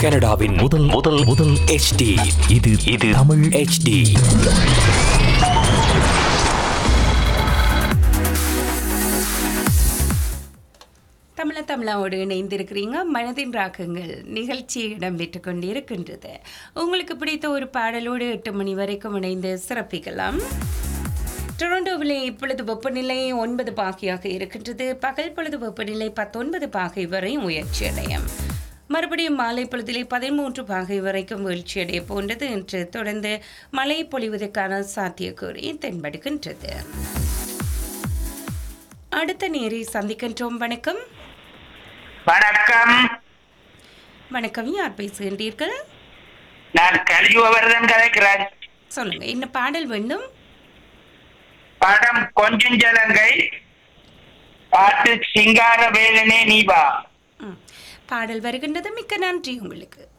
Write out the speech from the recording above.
கனடாவின் முதல் முதல் முதல் HD இது இது தமிழ் HD தமிழ தமிழாவோடு இணைந்திருக்கிறீங்க மனதின் ராகங்கள் நிகழ்ச்சி இடம்பெற்று கொண்டிருக்கின்றது உங்களுக்கு பிடித்த ஒரு பாடலோடு எட்டு மணி வரைக்கும் இணைந்து சிறப்பிக்கலாம் டொரண்டோவிலே இப்பொழுது வெப்பநிலை ஒன்பது பாகையாக இருக்கின்றது பகல் பொழுது வெப்பநிலை பத்தொன்பது பாகை வரை உயர்ச்சி அடையும் மறுபடியும் மாலை பொழுதிலே பதிமூன்று பாகை வரைக்கும் வீழ்ச்சியடைய போன்றது என்று தொடர்ந்து மழை பொழிவதற்கான சாத்தியக்கூறி தென்படுகின்றது அடுத்த நேரை சந்திக்கின்றோம் வணக்கம் வணக்கம் வணக்கம் யார் பேசுகின்றீர்கள் நான் கலியுகவர்தன் கதைக்கிறேன் சொல்லுங்க என்ன பாடல் வேண்டும் படம் கொஞ்சம் ஜலங்கை பாட்டு சிங்கார வேலனே நீவா ம். பாடல் வருகின்றது மிக்க நன்றி உங்களுக்கு